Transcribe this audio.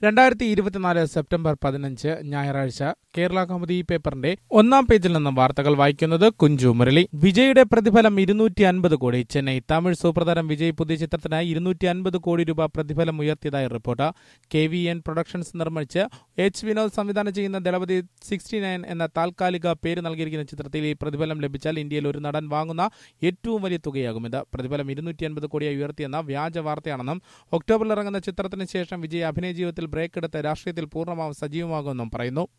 രണ്ടായിരത്തി ഇരുപത്തിനാല് സെപ്റ്റംബർ പതിനഞ്ച് ഞായറാഴ്ച കേരള കൗമുദി പേപ്പറിന്റെ ഒന്നാം പേജിൽ നിന്നും വാർത്തകൾ വായിക്കുന്നത് കുഞ്ചു മുരളി വിജയുടെ പ്രതിഫലം ഇരുന്നൂറ്റി അൻപത് കോടി ചെന്നൈ തമിഴ് സൂപ്രതാരം വിജയ് പുതിയ ചിത്രത്തിനായി ഇരുന്നൂറ്റി അൻപത് കോടി രൂപ പ്രതിഫലം ഉയർത്തിയതായി report K V N productions നിർമ്മിച്ച് എച്ച് വിനോദ് സംവിധാനം ചെയ്യുന്ന ദളപതി സിക്സ്റ്റി നയൻ എന്ന താൽക്കാലിക പേര് നൽകിയിരിക്കുന്ന ചിത്രത്തിൽ ഈ പ്രതിഫലം ലഭിച്ചാൽ ഇന്ത്യയിൽ ഒരു നടൻ വാങ്ങുന്ന ഏറ്റവും വലിയ തുകയാകും ഇത് പ്രതിഫലം ഇരുന്നൂറ്റി അൻപത് കോടിയായി ഉയർത്തിയെന്ന വ്യാജ വാർത്തയാണെന്നും ഒക്ടോബറിൽ ഇറങ്ങുന്ന ചിത്രത്തിന് ശേഷം വിജയ് അഭിനയ ജീവിതത്തിൽ ബ്രേക്ക് എടുത്ത് രാഷ്ട്രീയത്തിൽ പൂർണ്ണമാവും സജീവമാകുമെന്നും പറയുന്നു